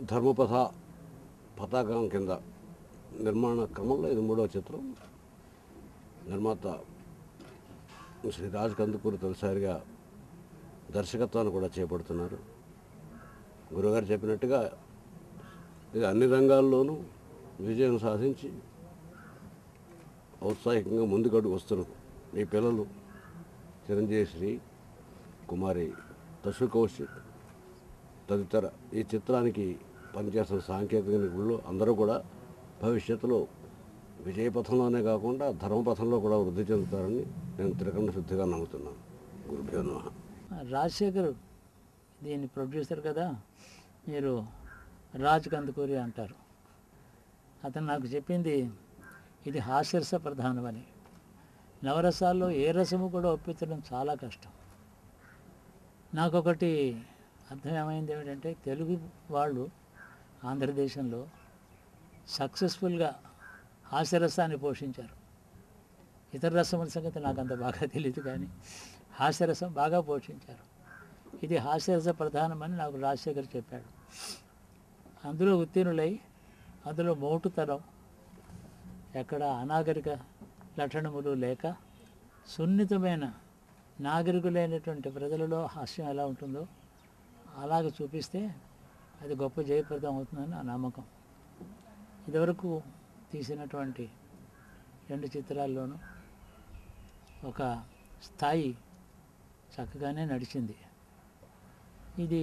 ధర్మపథ పతాకం కింద నిర్మాణ క్రమంలో ఇది మూడవ చిత్రం నిర్మాత శ్రీ రాజ్ కందుకూరి తొలిసారిగా దర్శకత్వాన్ని కూడా చేపడుతున్నారు గురుగారు చెప్పినట్టుగా ఇది అన్ని రంగాల్లోనూ విజయం సాధించి ఔత్సాహికంగా ముందుకడుగు వస్తున్న మీ పిల్లలు చిరంజీవి శ్రీ కుమారి తసు కౌశిక్ తదితర ఈ చిత్రానికి పనిచేస్తున్న సాంకేతిక నిపుణులు అందరూ కూడా భవిష్యత్తులో విజయపథంలోనే కాకుండా ధర్మపథంలో కూడా వృద్ధి చెందుతారని నేను త్రికరణ శుద్ధిగా నమ్ముతున్నాను గురుభ్యో నమః రాజశేఖర్ దీని ప్రొడ్యూసర్ కదా మీరు రాజ్ కందుకూరి అంటారు అతను నాకు చెప్పింది ఇది హాస్యరస ప్రధానమని నవరసాల్లో ఏ రసము కూడా ఒప్పించడం చాలా కష్టం నాకు ఒకటి అర్థమేమైంది ఏమిటంటే తెలుగు వాళ్ళు ఆంధ్రదేశంలో సక్సెస్ఫుల్గా హాస్యరసాన్ని పోషించారు ఇతర రసముల సంగతి నాకు అంత బాగా తెలియదు కానీ హాస్యరసం బాగా పోషించారు ఇది హాస్యరస ప్రధానమని నాకు రాజశేఖర్ చెప్పాడు అందులో ఉత్తీర్ణులై అందులో మోటుతనం ఎక్కడ అనాగరిక లక్షణములు లేక సున్నితమైన నాగరికులైనటువంటి ప్రజలలో హాస్యం ఎలా ఉంటుందో అలాగ చూపిస్తే అది గొప్ప జయప్రదం అవుతుందని నా నమ్మకం ఇదివరకు తీసినటువంటి రెండు చిత్రాల్లోనూ ఒక స్థాయి చక్కగానే నడిచింది ఇది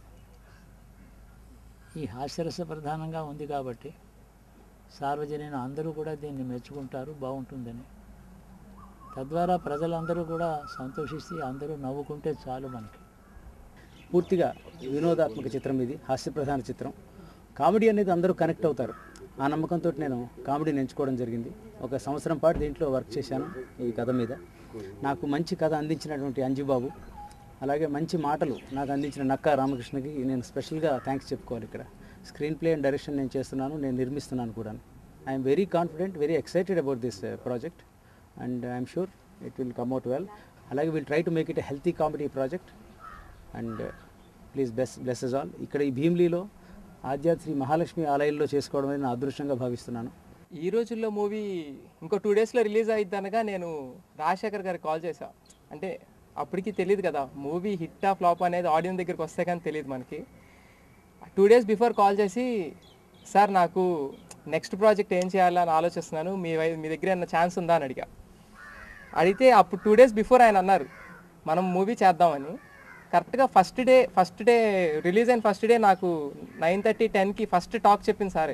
ఈ హాస్యరస ప్రధానంగా ఉంది కాబట్టి సార్వజనీన అందరూ కూడా దీన్ని మెచ్చుకుంటారు బాగుంటుందని తద్వారా ప్రజలందరూ కూడా సంతోషిస్తే అందరూ నవ్వుకుంటే చాలు మనకి పూర్తిగా వినోదాత్మక చిత్రం ఇది హాస్య ప్రధాన చిత్రం కామెడీ అనేది అందరూ కనెక్ట్ అవుతారు ఆ నమ్మకంతో నేను కామెడీని ఎంచుకోవడం జరిగింది ఒక సంవత్సరం పాటు దీంట్లో వర్క్ చేశాను ఈ కథ మీద నాకు మంచి కథ అందించినటువంటి అంజుబాబు అలాగే మంచి మాటలు నాకు అందించిన నక్కా రామకృష్ణకి నేను స్పెషల్గా థ్యాంక్స్ చెప్పుకోవాలి ఇక్కడ స్క్రీన్ ప్లే అండ్ డైరెక్షన్ నేను చేస్తున్నాను నేను నిర్మిస్తున్నాను కూడా I'm very confident very excited about this project and I'm sure it will come out well అలాగే will try to make it a healthy comedy project and please bless blesses all ఇక్కడ ఈ భీమ్లీలో ఆధ్యాత్మ శ్రీ మహాలక్ష్మి ఆలయంలో చేసుకోవడం అనేది నా అదృష్టంగా భావిస్తున్నాను ఈ రోజుల్లో మూవీ ఇంకో టూ డేస్లో రిలీజ్ అయిద్ది అనగా నేను రాజశేఖర్ గారికి కాల్ చేశా అంటే అప్పటికి తెలియదు కదా మూవీ హిట్ ఆ ఫ్లాప్ అనేది ఆడియన్స్ దగ్గరికి వస్తే కానీ తెలియదు మనకి టూ డేస్ బిఫోర్ కాల్ చేసి సార్ నాకు నెక్స్ట్ ప్రాజెక్ట్ ఏం చేయాలని ఆలోచిస్తున్నాను మీ వై- మీ దగ్గర ఏమన్నా ఛాన్స్ ఉందా అని అడిగా అడిగితే అప్పుడు టూ డేస్ బిఫోర్ ఆయన అన్నారు మనం మూవీ చేద్దామని కరెక్ట్గా first day first day release అయిన ఫస్ట్ డే నాకు నైన్ థర్టీ టెన్కి ఫస్ట్ టాక్ చెప్పింది సారే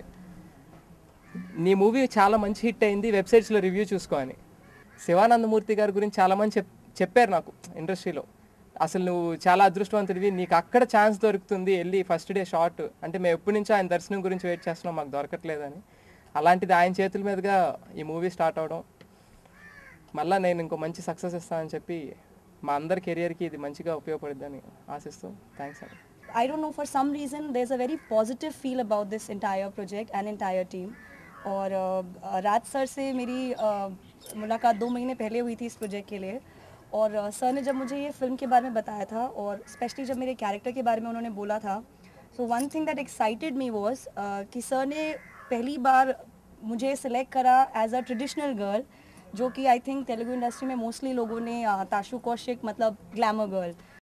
నీ మూవీ చాలా మంచి హిట్ అయింది వెబ్సైట్స్లో రివ్యూ చూసుకో అని శివానందమూర్తి గారి గురించి చాలా మంది చెప్ చెప్పారు నాకు ఇండస్ట్రీలో అసలు నువ్వు చాలా అదృష్టవంతుడివి నీకు అక్కడ ఛాన్స్ దొరుకుతుంది వెళ్ళి ఫస్ట్ డే షార్ట్ అంటే మేము ఎప్పటి నుంచో ఆయన దర్శనం గురించి వెయిట్ చేస్తున్నాం మాకు దొరకట్లేదని అలాంటిది ఆయన చేతుల మీదుగా ఈ మూవీ స్టార్ట్ అవడం మళ్ళీ నేను ఇంకో మంచి సక్సెస్ ఇస్తానని చెప్పి మా అందరి కెరియర్కి ఇది మంచిగా ఉపయోగపడుద్దని ఆశిస్తూ థ్యాంక్స్ అండి I don't know, for some reason, there's a very positive feel about this entire project and entire team. और अ, राज सर से मेरी अ, मुलाकात दो महीने पहले हुई थी इस प्रोजेक्ट के लिए और अ, सर ने जब मुझे ये फिल्म के बारे में बताया था और स्पेशली जब मेरे कैरेक्टर के बारे में उन्होंने बोला था so one thing that excited me was कि सर ने पहली बार मुझे सिलेक्ट करा एज अ ट्रेडिशनल गर्ल जो कि आई थिंक तेलुगु इंडस्ट्री में मोस्टली लोगों ने अ, ताशु कौशिक मतलब ग्लैमर गर्ल